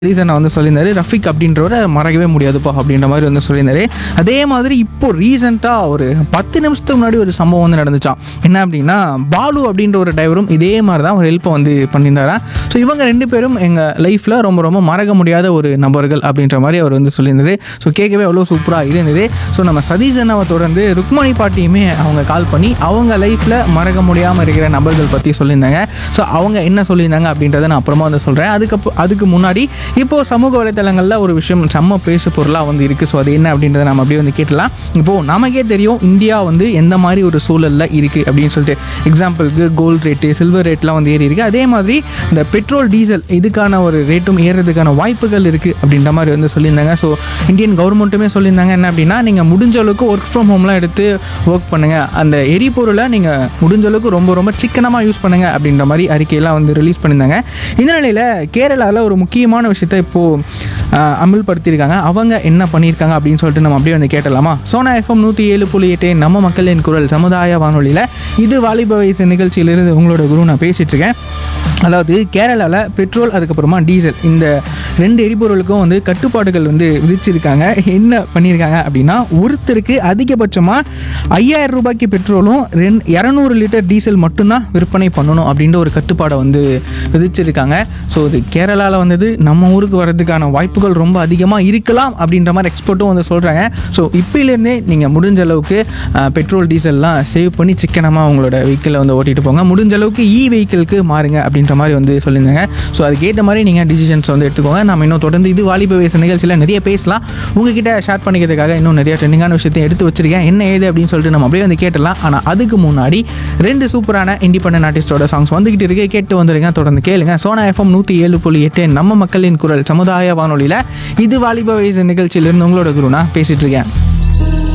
ரீசனை வந்து சொல்லியிருந்தாரு ரஃபிக் அப்படின்றவரை மறக்கவே முடியாதுப்பா அப்படின்ற மாதிரி வந்து சொல்லியிருந்தாரு அதே மாதிரி இப்போ ரீசெண்டாக ஒரு பத்து நிமிஷத்துக்கு முன்னாடி ஒரு சம்பவம் வந்து நடந்துச்சான் என்ன அப்படின்னா பாலு அப்படின்ற ஒரு டிரைவரும் இதே மாதிரி தான் ஒரு ஹெல்ப்பை வந்து பண்ணியிருந்தாராம் ஸோ இவங்க ரெண்டு பேரும் எங்கள் லைஃப்பில் ரொம்ப ரொம்ப மறக்க முடியாத ஒரு நபர்கள் அப்படின்ற மாதிரி அவர் வந்து சொல்லியிருந்தாரு ஸோ கேட்கவே அவ்வளோ சூப்பராக இருந்தது ஸோ நம்ம சதீஷ் அண்ணாவை தொடர்ந்து ருக்மணி பாட்டியுமே அவங்க கால் பண்ணி அவங்க லைஃப்பில் மறக்க முடியாமல் இருக்கிற நபர்கள் பற்றி சொல்லியிருந்தாங்க ஸோ அவங்க என்ன சொல்லியிருந்தாங்க அப்படின்றத நான் அப்புறமா வந்து சொல்கிறேன் அதுக்கு அதுக்கு முன்னாடி இப்போது சமூக வலைத்தளங்களில் ஒரு விஷயம் செம்ம பேசு பொருளாக வந்து இருக்குது ஸோ அது என்ன அப்படின்றத நம்ம அப்படியே வந்து கேட்டலாம் இப்போது நமக்கே தெரியும் இந்தியா வந்து எந்த மாதிரி ஒரு சூழலில் இருக்குது அப்படின்னு சொல்லிட்டு எக்ஸாம்பிளுக்கு கோல்டு ரேட்டு சில்வர் ரேட்லாம் வந்து ஏறி இருக்குது அதே மாதிரி இந்த பெட்ரோல் டீசல் இதுக்கான ஒரு ரேட்டும் ஏறுறதுக்கான வாய்ப்புகள் இருக்குது அப்படின்ற மாதிரி வந்து சொல்லியிருந்தாங்க ஸோ இந்தியன் கவர்மெண்ட்டுமே சொல்லியிருந்தாங்க என்ன அப்படின்னா நீங்கள் முடிஞ்ச அளவுக்கு ஒர்க் ஃப்ரம் ஹோம்லாம் எடுத்து ஒர்க் பண்ணுங்கள் அந்த எரிபொருளை நீங்கள் முடிஞ்ச அளவுக்கு ரொம்ப ரொம்ப சிக்கனமாக யூஸ் பண்ணுங்கள் அப்படின்ற மாதிரி அறிக்கையெல்லாம் வந்து ரிலீஸ் பண்ணியிருந்தாங்க இந்த நிலையில் கேரளாவில் ஒரு முக்கியமான விஷயத்தை இப்போது அமல்படுத்தியிருக்காங்க அவங்க என்ன பண்ணியிருக்காங்க அப்படின்னு சொல்லிட்டு நம்ம அப்படியே வந்து கேட்டலாமா சோனா எஃப்எம் நூற்றி ஏழு புள்ளி எட்டு நம்ம மக்களின் குரல் சமுதாய வானொலியில் இது வாலிப வயசு நிகழ்ச்சியிலிருந்து உங்களோட குரு நான் பேசிகிட்டு இருக்கேன் அதாவது கேரளாவில் பெட்ரோல் அதுக்கப்புறமா டீசல் இந்த ரெண்டு எரிபொருளுக்கும் வந்து கட்டுப்பாடுகள் வந்து விதிச்சிருக்காங்க என்ன பண்ணியிருக்காங்க அப்படின்னா ஒருத்தருக்கு அதிகபட்சமாக ஐயாயிரம் ரூபாய்க்கு பெட்ரோலும் ரெண் இரநூறு லிட்டர் டீசல் மட்டும்தான் விற்பனை பண்ணணும் அப்படின்ற ஒரு கட்டுப்பாடை வந்து விதிச்சிருக்காங்க ஸோ இது கேரளாவில் வந்தது நம்ம ஊருக்கு வர்றதுக்கான வாய்ப்புகள் ரொம்ப அதிகமாக இருக்கலாம் அப்படின்ற மாதிரி எக்ஸ்பர்ட்டும் வந்து சொல்கிறாங்க ஸோ இப்போலேருந்தே நீங்கள் முடிஞ்ச அளவுக்கு அஹ், பெட்ரோல் டீசல்லாம் சேவ் பண்ணி சிக்கனமாக உங்களோட வெஹிக்கிளை வந்து ஓட்டிகிட்டு போங்க முடிஞ்ச அளவுக்கு இ வெஹிக்கிளுக்கு மாறுங்க அப்படின்ற மாதிரி வந்து சொல்லியிருந்தாங்க ஸோ அதுக்கேற்ற மாதிரி நீங்கள் டிசிஷன்ஸ் வந்து எடுத்துக்கோங்க நம்ம இன்னும் தொடர்ந்து இது வாலிப வயசு நிகழ்ச்சியில் நிறைய பேசலாம் உங்ககிட்ட ஷேர் பண்ணிக்கிறதுக்காக இன்னும் நிறைய ட்ரெண்டிங்கான விஷயத்தை எடுத்து வச்சிருக்கேன் என்ன ஏது அப்படின்னு சொல்லிட்டு நம்ம அப்படியே வந்து கேட்டலாம் ஆனால் அதுக்கு முன்னாடி ரெண்டு சூப்பரான இண்டிபெண்டன்ட் ஆர்டிஸ்டோட சாங்ஸ் வந்துகிட்டு இருக்கு கேட்டு வந்துருங்க தொடர்ந்து கேளுங்க சோனா எஃப்எம் நூற்றி ஏழு புள்ளி எட்டு நம்ம மக்களின் குரல் சமுதாய வானொலியில் இது வாலிப வயசு நிகழ்ச்சியிலிருந்து உங்களோட குருனா பேசிட்டு இருக்கேன்